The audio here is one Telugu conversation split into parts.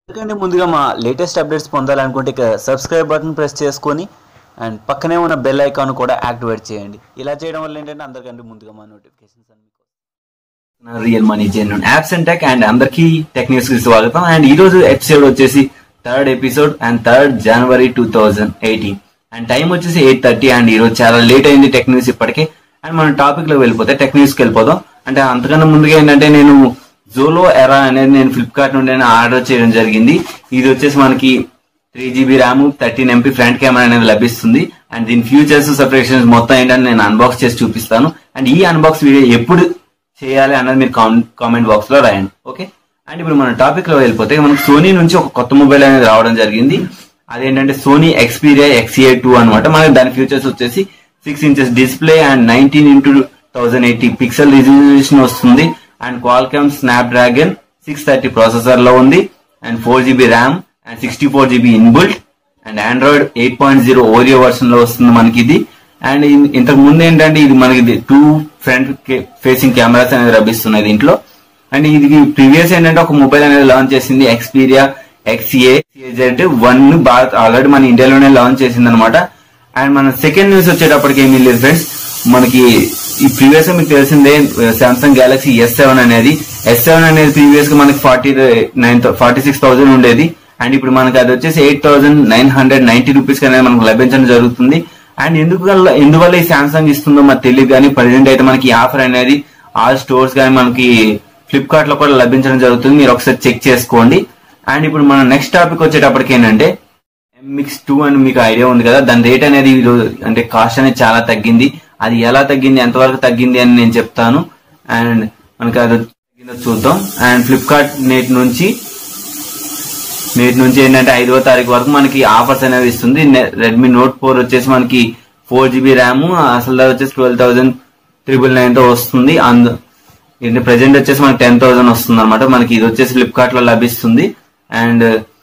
ఎందుకంటే ముందుగా మా లేటెస్ట్ అప్డేట్స్ పొందాలనుకుంటే ఇక సబ్స్క్రైబ్ బటన్ ప్రెస్ చేసుకొని అండ్ పక్కనే ఉన్న బెల్ ఐకాన్ కూడా యాక్టివేట్ చేయండి ఇలా చేయడం వల్ల ఏంటంటే అందరికంటే ముందుగా మా నోటిఫికేషన్స్ అన్ని మీకు real money genuine apps and tech and అందరికీ టెక్ న్యూస్ కి స్వాగతం అండ్ ఈ రోజు ఎపిసోడ్ వచ్చేసి third episode and third January two thousand eighteen and time వచ్చేసి ఎయిట్ థర్టీ అండ్ ఈ రోజు చాలా లేట్ అయింది టెక్ న్యూస్ ఇప్పటికే అండ్ మన టాపిక్ లో వెళ్ళిపోతే టెక్ న్యూస్ కి వెళ్ళిపోదాం అంటే అంతకన్నా ముందుగా ఏంటంటే నేను జోలో ఎరా అనేది నేను ఫ్లిప్కార్ట్ నుండి ఆర్డర్ చేయడం జరిగింది ఇది వచ్చేసి మనకి three GB RAM thirteen MP front camera అనేది లభిస్తుంది అండ్ దీని ఫ్యూచర్స్ సపరేషన్స్ మొత్తం ఏంటంటే నేను అన్బాక్స్ చేసి చూపిస్తాను అండ్ ఈ అన్బాక్స్ వీడియో ఎప్పుడు చేయాలి అన్నది మీరు కామెంట్ బాక్స్ లో రాయండి ఓకే అండ్ ఇప్పుడు మన టాపిక్ లో వెళ్ళిపోతే మనకు సోనీ నుంచి ఒక కొత్త మొబైల్ అనేది రావడం జరిగింది అదేంటంటే సోనీ ఎక్స్పీరియా ఎక్స్ఏ టూ అనమాట మనకి దాని ఫీచర్స్ వచ్చేసి six inches display and nineteen into thousand eighty pixel resolution వస్తుంది and Qualcomm Snapdragon six thirty processor లో ఉంది and four GB RAM and sixty four GB inbuilt and Android eight point zero Oreo version లో వస్తుంది మనకి ఇది అండ్ ఇన్- ఇంతకు ముందు ఏంటంటే ఇది మనకి టూ ఫ్రంట్ ఫేసింగ్ కెమెరాస్ అనేది లభిస్తున్నాయి దీంట్లో అండ్ ఇది ప్రీవియస్ ఏంటంటే ఒక మొబైల్ అనేది లాంచ్ చేసింది Xperia XA Z one Bharat already మన ఇండియాలోనే లాంచ్ చేసింది అనమాట అండ్ మన సెకండ్ న్యూస్ వచ్చేటప్పటికి ఏమీ లేదు ఫ్రెండ్స్ మనకి ఈ ప్రీవియస్ మీకు తెలిసిందే సామ్సంగ్ గెలాక్సీ ఎస్ సెవెన్ అనేది ఎస్ సెవెన్ అనేది ప్రీవియస్ గా మనకి forty nine forty six thousand ఉండేది అండ్ ఇప్పుడు మనకి అది వచ్చేసి eight thousand nine hundred ninety rupees అనేది మనకు లభించడం జరుగుతుంది అండ్ ఎందువల్ల ఎందువల్ల ఈ సామ్సంగ్ ఇస్తుందో మనకు తెలియదు కానీ ప్రజెంట్ అయితే మనకి ఈ ఆఫర్ అనేది ఆల్ స్టోర్స్ కానీ మనకి ఫ్లిప్కార్ట్ లో కూడా లభించడం జరుగుతుంది మీరు ఒకసారి చెక్ చేసుకోండి అండ్ ఇప్పుడు మన నెక్స్ట్ టాపిక్ వచ్చేటప్పటికి ఏంటంటే ఎంమిక్స్ టూ అని మీకు ఐడియా ఉంది కదా దాని రేట్ అనేది ఈ రోజు అంటే కాస్ట్ అనేది చాలా తగ్గింది అది ఎలా తగ్గింది ఎంతవరకు తగ్గింది అని నేను చెప్తాను అండ్ మనకి అది తగ్గిందో చూద్దాం అండ్ ఫ్లిప్కార్ట్ నేటి నుంచి నేటి నుంచి ఏంటంటే ఐదవ తారీఖు వరకు మనకి ఆఫర్స్ అనేవి ఇస్తుంది రెడ్మీ నోట్ ఫోర్ వచ్చేసి మనకి ఫోర్ జీబీ ర్యామ్ అసలు ధర వచ్చేసి ట్వెల్వ్ థౌసండ్ త్రిబుల్ నైన్ తో వస్తుంది అందు ఇది ప్రెసెంట్ వచ్చేసి మనకి టెన్ థౌసండ్ వస్తుంది అనమాట మనకి ఇది వచ్చేసి ఫ్లిప్కార్ట్ లో లభిస్తుంది and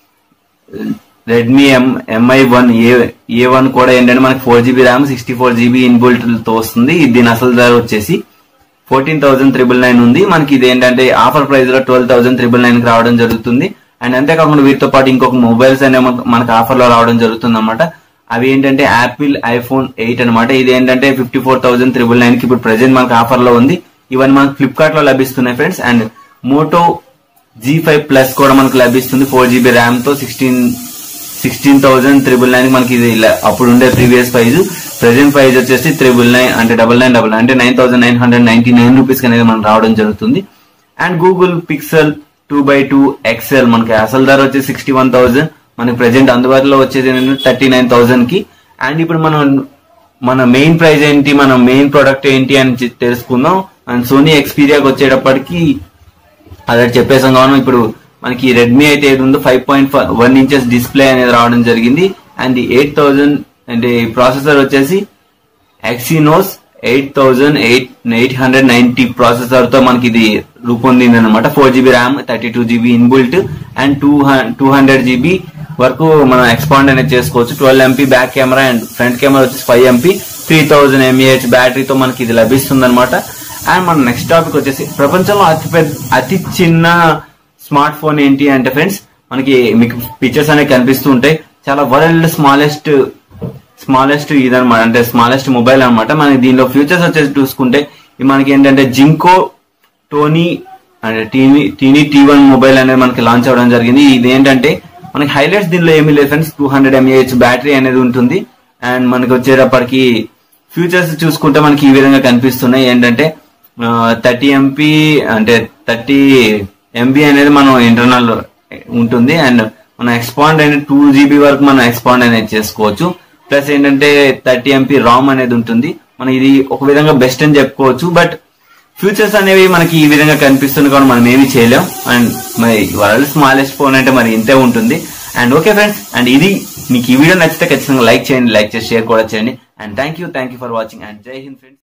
Redmi M Mi one A A one కూడా ఏంటంటే మనకి four GB RAM sixty four GB inbuilt తో వస్తుంది ఇది దీని అసలు ధర వచ్చేసి ఫోర్టీన్ థౌసండ్ త్రిబుల్ నైన్ ఉంది మనకి ఇది ఏంటంటే ఆఫర్ ప్రైస్ లో ట్వెల్వ్ థౌసండ్ త్రిబుల్ నైన్ కి రావడం జరుగుతుంది అండ్ అంతేకాకుండా వీటితో పాటు ఇంకొక మొబైల్స్ అనేవి మనకు- మనకు ఆఫర్ లో రావడం జరుగుతుంది అనమాట అవి ఏంటంటే యాపిల్ ఐఫోన్ ఎయిట్ అనమాట ఇది ఏంటంటే fifty four thousand triple nine కి ఇప్పుడు ప్రెసెంట్ మనకు ఆఫర్ లో ఉంది ఇవన్నీ మనకు ఫ్లిప్కార్ట్ లో లభిస్తున్నాయి friends and Moto G five plus కూడా మనకు లభిస్తుంది ఫోర్ జీబీ ర్యామ్ తో sixteen sixteen thousand triple nine మనకి ఇది ఇలా- అప్పుడు ఉండే ప్రీవియస్ ప్రైస్ ప్రెసెంట్ ప్రైస్ వచ్చేసి త్రిబుల్ నైన్ అంటే డబల్ నైన్ డబల్ అంటే nine thousand nine hundred ninety nine rupees అనేది మనకు రావడం జరుగుతుంది and Google Pixel two by two XL మనకి అసలు ధర వచ్చేసి సిక్స్టీ వన్ థౌసండ్ మనకి ప్రెసెంట్ అందుబాటులో వచ్చేది థర్టీ నైన్ థౌసండ్ కి అండ్ ఇప్పుడు మనం మన మెయిన్ ప్రైస్ ఏంటి మన మెయిన్ ప్రోడక్ట్ ఏంటి అని చె- తెలుసుకుందాం అండ్ సోనీ ఎక్స్పీరియాకి వచ్చేటప్పటికి అదే చెప్పేసాం కాను ఇప్పుడు మనకి రెడ్మీ అయితే ఏది ఉందో five point one inches display అనేది రావడం జరిగింది అండ్ ఎయిట్ థౌజండ్ అంటే ప్రాసెసర్ వచ్చేసి Exynos eight thousand eight eight hundred ninety processor తో మనకి ఇది రూపొందింది అనమాట four GB RAM thirty two GB inbuilt and two two hundred GB వరకు మనం ఎక్స్పాండ్ అనేది చేసుకోవచ్చు twelve MP back camera and front camera వచ్చేసి five MP three thousand mAh బ్యాటరీతో మనకి ఇది లభిస్తుంది అనమాట అండ్ మన నెక్స్ట్ టాపిక్ వచ్చేసి ప్రపంచంలో అతి పెద్ద అతి చిన్న స్మార్ట్ ఫోన్ ఏంటి అంటే ఫ్రెండ్స్ మనకి మీకు పిక్చర్స్ అనేవి కనిపిస్తూ ఉంటాయి చాలా వరల్డ్ స్మాలెస్ట్ స్మాలెస్ట్ ఇదనమాట అంటే స్మాలెస్ట్ మొబైల్ అన్నమాట మనకి దీనిలో ఫ్యూచర్స్ వచ్చేసి చూసుకుంటే ఇది మనకి ఏంటంటే జింకో టోనీ అంటే tiny tiny T one mobile అనేది మనకి లాంచ్ అవ్వడం జరిగింది ఇది ఏంటంటే మనకి హైలైట్స్ దీనిలో ఏమీ లేదు friends two hundred mAh battery అనేది ఉంటుంది అండ్ మనకి వచ్చేటప్పటికి ఫ్యూచర్స్ చూసుకుంటే మనకి ఈ విధంగా కనిపిస్తున్నాయి ఏంటంటే థర్టీ ఎంపీ అంటే థర్టీ ఎంబీ అనేది మనం ఇంటర్నల్ ఉంటుంది అండ్ మనం ఎక్స్పాండ్ అనేది టూ జీబీ వరకు మనం ఎక్స్పాండ్ అనేది చేసుకోవచ్చు ప్లస్ ఏంటంటే థర్టీ ఎంపీ రామ్ అనేది ఉంటుంది మనం ఇది ఒక విధంగా బెస్ట్ అని చెప్పుకోవచ్చు బట్ ఫ్యూచర్స్ అనేవి మనకి ఈ విధంగా కనిపిస్తుంది కాబట్టి మనం ఏమీ చేయలేం అండ్ మరి వరల్డ్ స్మాలెస్ట్ ఫోన్ అంటే మరి ఇంతే ఉంటుంది అండ్ ఓకే ఫ్రెండ్స్ అండ్ ఇది మీకు ఈ వీడియో నచ్చితే ఖచ్చితంగా లైక్ చేయండి లైక్ చేసి షేర్ కూడా చేయండి and thank you thank you for watching and జై హింద్ ఫ్రెండ్స్